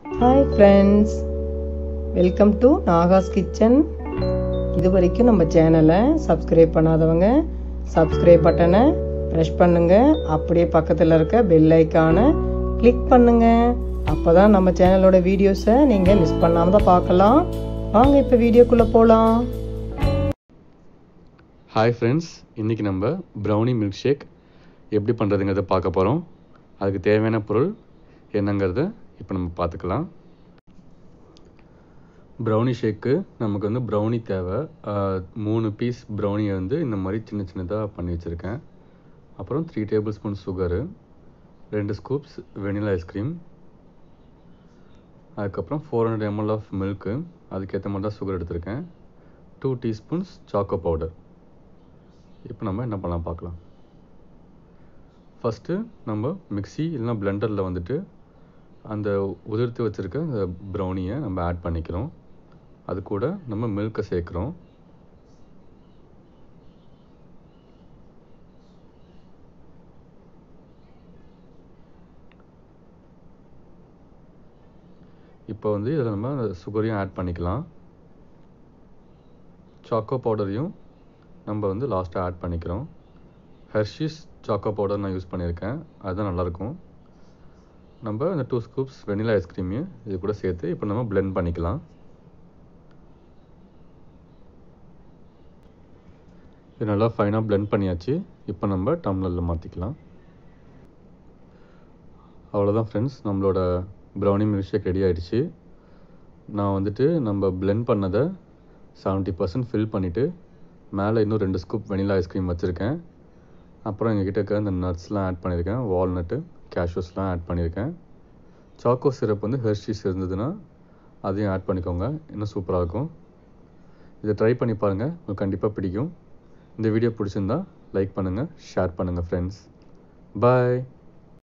hi friends welcome to Naga's kitchen இது வரைக்கும் நம்ம சேனலை சப்ஸ்கிரைப் பண்ணாதவங்க சப்ஸ்கிரைப் பட்டனை ப்ரெஷ் பண்ணுங்க அப்படியே பக்கத்தில் இருக்க பெல் ஐக்கானை கிளிக் பண்ணுங்க அப்போ தான் நம்ம சேனலோட வீடியோஸை நீங்கள் மிஸ் பண்ணாமல் தான் பார்க்கலாம் வாங்க இப்போ வீடியோக்குள்ளே போகலாம் ஹாய் ஃப்ரெண்ட்ஸ் இன்றைக்கி நம்ம ப்ரௌனி மில்க் ஷேக் எப்படி பண்ணுறதுங்கிறத பார்க்க போகிறோம் அதுக்கு தேவையான பொருள் என்னங்கிறத இப்போ நம்ம பார்த்துக்கலாம் ப்ரௌனி ஷேக்கு நமக்கு வந்து ப்ரௌனி தேவை ஆஹ், மூணு பீஸ் ப்ரௌனியை வந்து இந்த மாதிரி சின்ன சின்னதாக பண்ணி வச்சுருக்கேன் அப்புறம் த்ரீ டேபிள் ஸ்பூன் சுகரு ரெண்டு ஸ்கூப்ஸ் வெனிலா ஐஸ்கிரீம் அதுக்கப்புறம் four hundred ML of milk அதுக்கேற்ற மாதிரி தான் சுகர் எடுத்திருக்கேன் டூ டீஸ்பூன்ஸ் சாக்கோ பவுடர் இப்போ நம்ம என்ன பண்ணலாம் பார்க்கலாம் ஃபஸ்ட்டு நம்ம மிக்ஸி இல்லைனா பிளெண்டரில் வந்துட்டு அந்த உதிர்த்து வச்சுருக்க அந்த ப்ரௌனியை நம்ம ஆட் பண்ணிக்கிறோம் அது கூட நம்ம மில்கை சேர்க்குறோம் இப்போ வந்து இதில் நம்ம சுகரையும் ஆட் பண்ணிக்கலாம் சாக்கோ பவுடரையும் நம்ம வந்து லாஸ்ட்டாக ஆட் பண்ணிக்கிறோம் ஹெர்ஷீஸ் சாக்கோ பவுடர் நான் யூஸ் பண்ணியிருக்கேன் அதுதான் நல்லாயிருக்கும் நம்ம இந்த டூ ஸ்கூப்ஸ் வெனிலா ஐஸ்கிரீமையும் இது கூட சேர்த்து இப்போ நம்ம blend பண்ணிக்கலாம் இது நல்லா ஃபைனாக blend பண்ணியாச்சு இப்போ நம்ம டம்ளரில் மாற்றிக்கலாம் அவ்வளோதான் ஃப்ரெண்ட்ஸ் நம்மளோட ப்ரௌனி மில்க் ஷேக் ரெடி ஆயிடுச்சு நான் வந்துட்டு நம்ம blend பண்ணதை செவன்ட்டி பர்சன்ட் ஃபில் பண்ணிவிட்டு மேலே இன்னும் ரெண்டு ஸ்கூப் வெனிலா ஐஸ்கிரீம் வச்சுருக்கேன் அப்புறம் எங்ககிட்ட இருக்க இந்த நட்ஸ்லாம் ஆட் பண்ணியிருக்கேன் வால்நட்டு கேஷ்யூஸ்லாம் ஆட் பண்ணியிருக்கேன் சாக்கோ சிரப் வந்து ஹெர்ஷீஸ் இருந்ததுன்னா அதையும் ஆட் பண்ணிக்கோங்க இன்னும் சூப்பராக இருக்கும் இதை ட்ரை பண்ணி பாருங்கள் உங்களுக்கு கண்டிப்பாக பிடிக்கும் இந்த வீடியோ பிடிச்சிருந்தா லைக் பண்ணுங்கள் ஷேர் பண்ணுங்கள் ஃப்ரெண்ட்ஸ் பாய்